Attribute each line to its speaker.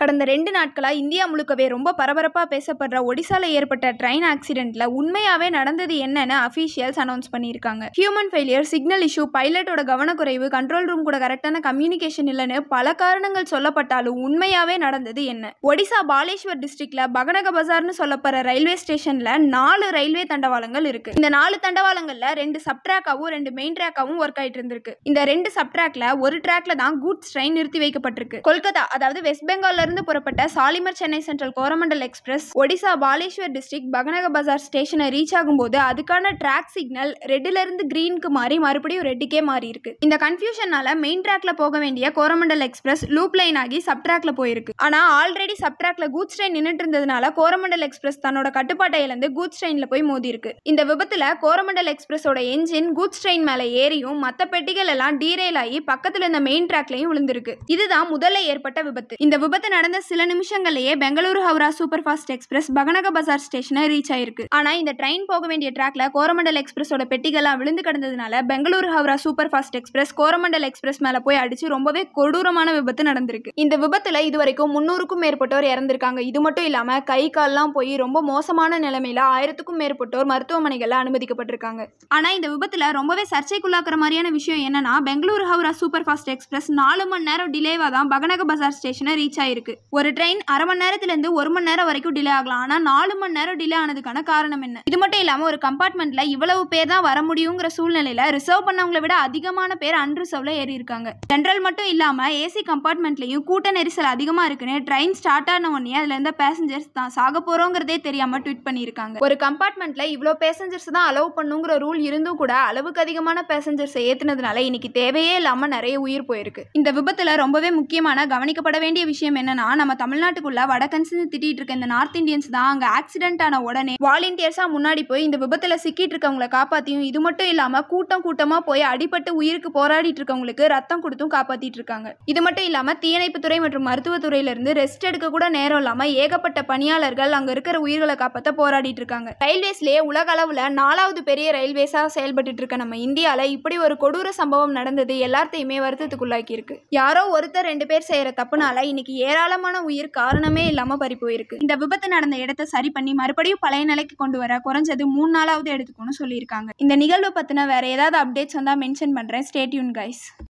Speaker 1: கடந்த ரெண்டு நாட்களா இந்தியா முழுக்கவே ரொம்ப பரபரப்பாக பேசப்படுற ஒடிசால ஏற்பட்ட ட்ரெயின் ஆக்சிடென்ட்ல உண்மையாவே நடந்தது என்னன்னு அஃபீஷியல்ஸ் அனௌன்ஸ் பண்ணியிருக்காங்க ஹியூமன் ஃபெயிலியர் சிக்னல் இஷ்யூ பைலட்டோட கவனக்குறைவு கண்ட்ரோல் ரூம் கூட கரெக்டான கம்யூனிகேஷன் இல்லைன்னு பல காரணங்கள் சொல்லப்பட்டாலும் உண்மையாவே நடந்தது என்ன ஒடிசா பாலேஸ்வர் டிஸ்ட்ரிக்ட்ல பகனக பஜார்னு சொல்லப்படுற ரயில்வே ஸ்டேஷன்ல நாலு ரயில்வே தண்டவாளங்கள் இருக்கு இந்த நாலு தண்டவாளங்கள்ல ரெண்டு சப் ட்ராக்காவும் ரெண்டு மெயின் ட்ராக்காவும் ஒர்க் ஆயிட்டு இருந்திருக்கு இந்த ரெண்டு சப் ட்ராக்ல ஒரு ட்ராக்ல தான் கூட்ஸ் ட்ரெயின் நிறுத்தி வைக்கப்பட்டிருக்கு கொல்கத்தா அதாவது வெஸ்ட் பெங்கால்ல இருந்து புறப்பட்ட Shalimar Chennai Central Coromandel Express Odisha Baleshwar district Bahanaga Bazar ஸ்டேஷனை ரீச் ஆகும்போது அதுக்கான ட்ராக் சிக்னல் ரெட்ல இருந்து கிரீனுக்கு மாறி மறுபடியும் ரெட்டுக்கே மாறி இருக்கு இந்த கன்ஃபியூஷனால மெயின் ட்ராக்ல போக வேண்டிய கோரமண்டல் எக்ஸ்பிரஸ் லூப் லைன் ஆகி சப் ட்ராக்ல போயிருக்கு ஆனா ஆல்ரெடி சப் ட்ராக்ல கூட்ஸ் ட்ரெயின் நின்னுட்டு இருந்ததுனால கோரமண்டல் எக்ஸ்பிரஸ் தன்னோட கட்டுப்பாட்டை இழந்து கூட்ஸ் ட்ரெயின்ல போய் மோதி இருக்கு இந்த விபத்துல கோரமண்டல் எக்ஸ்பிரஸோட என்ஜின் கூட்ஸ் ட்ரெயின் மேல ஏறியும் மத்த பெட்டிகள் எல்லாம் டீரெயில் ஆகி பக்கத்துல இருந்த மெயின் ட்ராக்லயும் விழுந்திருக்கு இதுதான் முதல்ல ஏற்பட்ட விபத்து இந்த விபத்து நடந்த சில நிமிஷங்கள்லயே Bengaluru Howrah Super Fast Express Bahanaga Bazar ஸ்டேஷனை ரீச் ஆயிருக்கு ஆனா இந்த ட்ரெயின் போக வேண்டிய ட்ராக்ல கோரமண்டல் எக்ஸ்பிரஸோட பெட்டிகள்லாம் விழுந்து கிடந்ததுனால Bengaluru Howrah Super Fast Express Coromandel Express மேல போய் அடிச்சு ரொம்பவே கொடூரமான விபத்து நடந்திருக்கு இந்த விபத்துல இதுவரைக்கும் முன்னூறுக்கும் மேற்பட்டோர் இறந்திருக்காங்க இது மட்டும் இல்லாம கை கால்லாம் போய் ரொம்ப மோசமான நிலைமையில ஆயிரத்துக்கும் மேற்பட்டோர் மருத்துவமனைகள்ல அனுமதிக்கப்பட்டிருக்காங்க ஆனா இந்த விபத்துல ரொம்பவே சர்ச்சைக்குள்ளாக்குற மாதிரியான விஷயம் என்னன்னா Bengaluru Howrah Super Fast Express நாலு மணி நேரம் டிலேவா தான் பகனக பஜார் ஸ்டேஷனை ரீச் ஆயிருக்கு ஒரு ட்ரெயின் அரை மணி நேரத்துல இருந்து ஒரு மணி நேரம் வரைக்கும் டிலே ஆகலாம் ஆனா நாலு மணி நேரம் டிலே ஆனதுக்கான காரணம் என்ன இது மட்டும் இல்லாம ஒரு கம்பார்ட்மெண்ட்ல இவ்வளவு பேர் தான் வர முடியுங்கிற சூழ்நிலையில ரிசர்வ் பண்ணவங்களை விட அதிகமான பேர் அன்ரிசர்வ்ல ஏறி இருக்காங்க ஜென்ரல் மட்டும் இல்லாம ஏசி கம்பார்ட்மெண்ட்லயும் கூட்ட நெரிசல் அதிகமா இருக்குன்னு ட்ரெயின் ஸ்டார்ட் ஆன உடனே அதுல இருந்த பேசஞ்சர்ஸ் தான் சாக போறோங்கிறதே தெரியாம ட்வீட் பண்ணியிருக்காங்க ஒரு கம்பார்ட்மெண்ட்ல இவ்வளோ பேசஞ்சர்ஸ் தான் அலோவ் பண்ணுங்கிற ரூல் இருந்தும் கூட அளவுக்கு அதிகமான பேசஞ்சர்ஸ் ஏத்துனதுனால இன்னைக்கு தேவையே இல்லாம நிறைய உயிர் போயிருக்கு இந்த விபத்துல ரொம்பவே முக்கியமான கவனிக்கப்பட வேண்டிய விஷயம் என்னன்னா நம்ம தமிழ்நாட்டுக்குள்ள வடக்கன்ஸ்னு திட்டிட்டு இருக்க இந்த நார்த் இந்தியன்ஸ் தான் அங்க ஆக்சிடென்ட் ஆன உடனே வாலண்டியர்ஸா முன்னாடி போய் இந்த விபத்துல சிக்கிட்டு இருக்கவங்களை காப்பாத்தியும் இது மட்டும் இல்லாம கூட்டம் கூட்டமா போய் அடிபட்டு உயிருக்கு போராடிட்டு இருக்கவங்களுக்கு ரத்தம் கொடுத்தும் காப்பாத்திட்டு இருக்காங்க இது மட்டும் இல்லாம தீயணைப்புத்துறை மற்றும் மருத்துவத்துறையில இருந்து ரெஸ்ட் எடுக்க கூட நேரம் இல்லாம ஏகப்பட்ட பணியாளர்கள் அங்க இருக்கிற உயிர்களை காப்பாத்த போராடிட்டு இருக்காங்க ரயில்வேஸ்லயே உலக அளவுல நாலாவது பெரிய ரயில்வேஸா செயல்பட்டு இருக்க நம்ம இந்தியால இப்படி ஒரு கொடூர சம்பவம் நடந்தது எல்லாத்தையுமே வருத்தத்துக்குள்ளாக்கி இருக்கு யாரோ ஒருத்தர் ரெண்டு பேர் செய்யற தப்புனால இன்னைக்கு ஏராளமான உயிர் காரணமே இல்லாம பறி போயிருக்கு இந்த விபத்து நடந்த இடத்தை சரி பண்ணி மறுபடியும் பழைய நிலைக்கு கொண்டு வர குறைஞ்சது மூணு நாளாவது எடுத்துக்கணும்னு சொல்லியிருக்காங்க இந்த நிகழ்வு பத்தின வேற ஏதாவது அப்டேட்ஸ் வந்தா மென்ஷன் பண்றேன் ஸ்டேட்யூன் கைஸ்